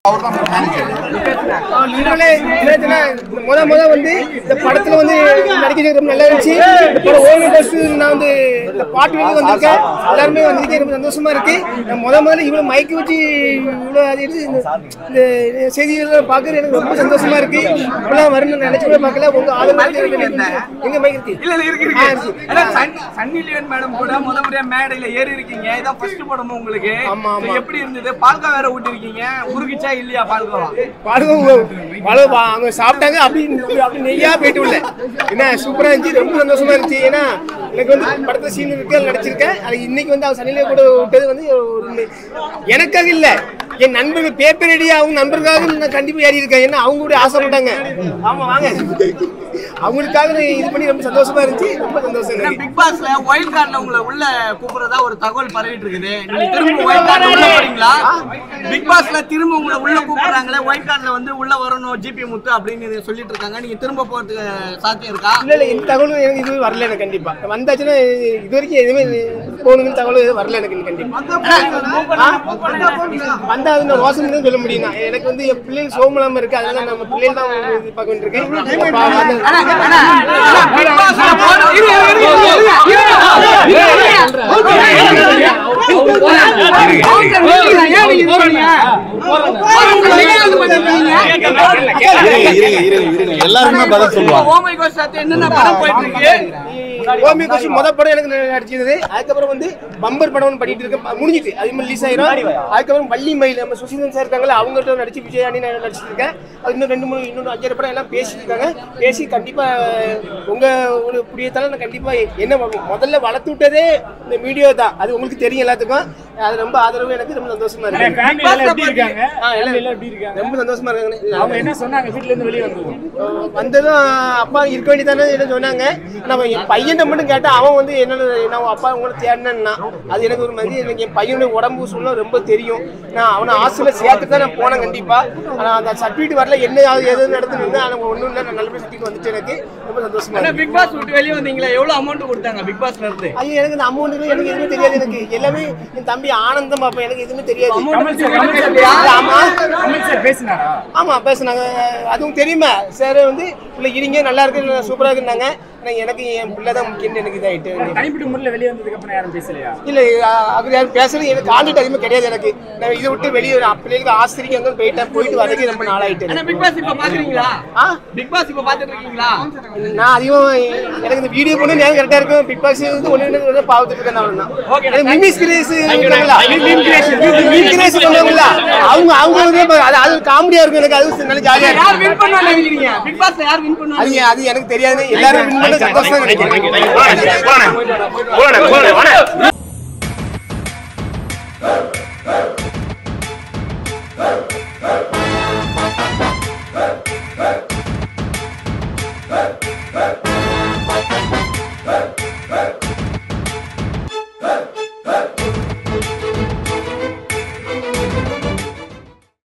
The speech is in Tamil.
லிட்டரலே நேத்துல முத முத வந்து இந்த படத்துல வந்து நடிக்கிறது ரொம்ப நல்லா இருந்துச்சு இந்த படம் ஓய்வு ஃபர்ஸ்ட் நான் வந்து இந்த பாட்டு வந்து வந்திருக்கேன் எல்லாருமே வந்திருக்கேன் ரொம்ப சந்தோஷமா இருக்கு நான் முத முதல்ல இவ்வளவு மைக்கு வச்சு இவ்வளவு அது எடுத்து இந்த இந்த செய்திகள் பார்க்கறது எனக்கு ரொம்ப சந்தோஷமா இருக்கு இப்பெல்லாம் வரும்னு நினைச்சு கூட பார்க்கல உங்க ஆதரவு எங்க மைக் இருக்கு இல்ல இல்ல இருக்கு ஆ, இருக்கு இருக்கு. ஏன்னா சன்- சன்னி லியோன் மேடம் கூட முத முறையா மேடையில ஏறி இருக்கீங்க இதான் ஃபர்ஸ்ட் படமும் உங்களுக்கு ஆமா, ஆமா. So, எப்படி இருந்தது பால்கா வேற ஊட்டி இருக்கீங்க உருகிச்சா இல்லையா பால்காவா பாடுங்க பழம் பா- அவங்க சாப்பிட்டாங்க அப்படி அப்படி நெய்யா போயிட்டு உள்ள என்ன சூப்பரா இருந்துச்சு ரொம்ப சந்தோஷமா இருந்துச்சு ஏன்னா எனக்கு வந்து படத்துல சீன் இருக்கு அதுல நடிச்சிருக்கேன் அது இன்னைக்கு வந்து அவன் சனிலே கூட விட்டது வந்து ஒரு நி- எனக்காக இல்ல என் நண்பர்கள் பேப்பர் ரெடி அவங்க நண்பருக்காக நான் கண்டிப்பா ஏறி இருக்கேன் ஏன்னா அவங்க கூட ஆசைப்பட்டாங்க ஆமா வாங்க அவங்களுக்காக நான் இது பண்ணி ரொம்ப சந்தோஷமா இருந்துச்சு ரொம்ப சந்தோஷம் ஏன்னா எனக்கு பிக் பாஸ்ல ஒயில்ட் கார்டுல உங்களை உள்ள கூப்பிடுறதா ஒரு தகவல் பரவிட்டு இருக்குது நீங்க திரும்ப ஒயில்ட் கார்டு உள்ள வரீங்களா பிக் பாஸ்ல திரும்ப உங்களை உள்ள கூப்பிடுறாங்களே ஒயில்ட் கார்டுல வந்து உள்ள வரணும் ஜிபி முத்து அப்படின்னு சொல்லிட்டு இருக்காங்க நீங்க திரும்ப போறதுக்கு சாத்தியம் இருக்கா இல்ல இல்ல இந்த தகவலும் எனக்கு இது வரல எனக்கு கண்டிப்பா வந்தாச்சுன்னா இது வரைக்கும் எதுவுமே போகணுங்கிற தகவல் எதுவும் வரல எனக்கு கண்டிப்பா ஆ? வந்தா அது நான் ரோசன் தான் சொல்ல முடியும் நான். எனக்கு வந்து என் பிள்ளைகள் சோமலாம இருக்கு அதனால நம்ம பிள்ளைகள் தான் இது பார்க்க வேண்டியிருக்கேன் அப்பா, வந்து- ஆனா, ஆனா, ஆனா, Big Bossல போற- இரு, இரு, இரு, இரு, இரு, இருங்க இருங்க இருங்க இருங்க எல்லாருமே பதில் சொல்லுவாங்க Oh my God, சத்யா, என்னென்ன படம் போயிட்டு இருக்கு ஓமி கோஷி முத படம் எனக்கு நடிச்சது அதுக்கப்புறம் வந்து பம்பர் படம் ஒன்று பண்ணிட்டு இருக்கேன் முடிஞ்சிட்டு அது மாதிரி ரிலீஸ் ஆயிரும் அதுக்கப்புறம் வள்ளி மயில் நம்ம சுசீந்திரன் சார் இருக்காங்களா அவங்கள்ட்ட நடிச்சு விஜய் அணி நான் நடிச்சிட்டு இருக்கேன் அது இன்னும் ரெண்டு மூணு இன்னொரு அஞ்சாறு படம் எல்லாம் பேசிட்டு இருக்காங்க பேசி கண்டிப்பா உங்க ஒரு புரியத்தால நான் கண்டிப்பா என்ன பண்ணுவோம் முதல்ல வளர்த்து விட்டதே இந்த வீடியோ தான் அது உங்களுக்கு தெரியும் எல்லாத்துக்கும் அது ரொம்ப ஆதரவு எனக்கு ரொம்ப சந்தோஷமா இருக்கு ஃபேமிலி எல்லாம் எப்படி இருக்காங்க ஆ, எல்லாம் ஃபேமிலி எல்லாம் எப்படி இருக்காங்க ரொம்ப சந்தோஷமா அவங்க இருக்காங்க என்ன சொன்னாங்க வீட்ல இருந்து வெளியே வந்தது வந்ததும் அப்பா இருக்க வேண்டியதானே என்ன சொன்னாங்க நம்ம என் பையன் மட்டும் கேட்டா அவன் வந்து என்னோட நான் அப்பா உங்களை தேடினா அது எனக்கு ஒரு மாதிரி எனக்கு என் பையனுடைய உடம்பு சூழ்நிலை ரொம்ப தெரியும் நான் அவனை ஹாஸ்டலில் சேர்த்து தான் நான் போனேன் கண்டிப்பா ஆனால் அந்த சர்டிஃபிகேட் வரல என்ன அது எது நடந்துன்னு ஆனால் ஒன்றும் இல்லை நான் நல்லபடியாக சர்டிஃபிகேட் வந்துச்சு எனக்கு ரொம்ப சந்தோஷமா ஆனா இருக்கு பிக் பாஸ் விட்டு வெளியே வந்தீங்களா எவ்வளவு அமௌண்ட் கொடுத்தாங்க பிக் பாஸ்ல இருந்து ஐயோ எனக்கு இந்த அமௌண்ட் எனக்கு எதுவுமே தெரியாது எனக்கு எல்லாமே என் தம்பி ஆனந்தம் பார்ப்பேன் எனக்கு எதுவுமே தெரியாது கமல் சார் கமல் சார் ஆமா கமல் சார் பேசினாரா ஆமா பேசுனாங்க அதுவும் தெரியுமா சார் வந்து உள்ள இருங்க நல்லா இருக்கு சூப்பரா இருக்குன்னாங்க ஆனா எனக்கு என் பிள்ளை தான் முக்கியம் எனக்கு இதாயிட்டு தனிப்பட்ட முறையில் வெளியே வந்ததுக்கு அப்புறம் யாரும் பேசலையா இல்ல அஹ் அவர் யாரும் பேசுறது எனக்கு கான்டாக்ட் அதிகமா கிடையாது எனக்கு நான் இதை விட்டு வெளியே நான் பிள்ளைகளுக்கு ஆசிரியர் அங்கே போயிட்டேன் போயிட்டு வரதுக்கு ரொம்ப நாளாயிட்டு ஆனா பிக் பாஸ் இப்ப பாக்குறீங்களா ஆ பிக் பாஸ் இப்ப பாத்துட்டு இருக்கீங்களா நான் அதிகமா எனக்கு இந்த வீடியோ பண்ணி நேரம் கரெக்டா இருக்கும் பிக் பாஸ் வந்து ஒண்ணு ஒண்ணு பாவத்துட்டு இருக்கேன் நான் Okay, எனக்கு மிமிஸ் கிரேஸ் கிரேஸ் பண்ணுவாங்கல்ல அவங்க அவங்க வந்து இப்ப அது அது காமெடியா இருக்கும் எனக்கு அது நல்ல ஜாலியா யார் இருக்கும் வின் பண்ணுவான்னு நினைக்கிறீங்க பிக் பாஸ்ல யார் வின் பண்ணுவாங்க அது அது எனக்கு தெரியாது எல்லாரும் win பண்ண சந்தோஷமா நினைக்கிறேன் போனே போனே போனே போனே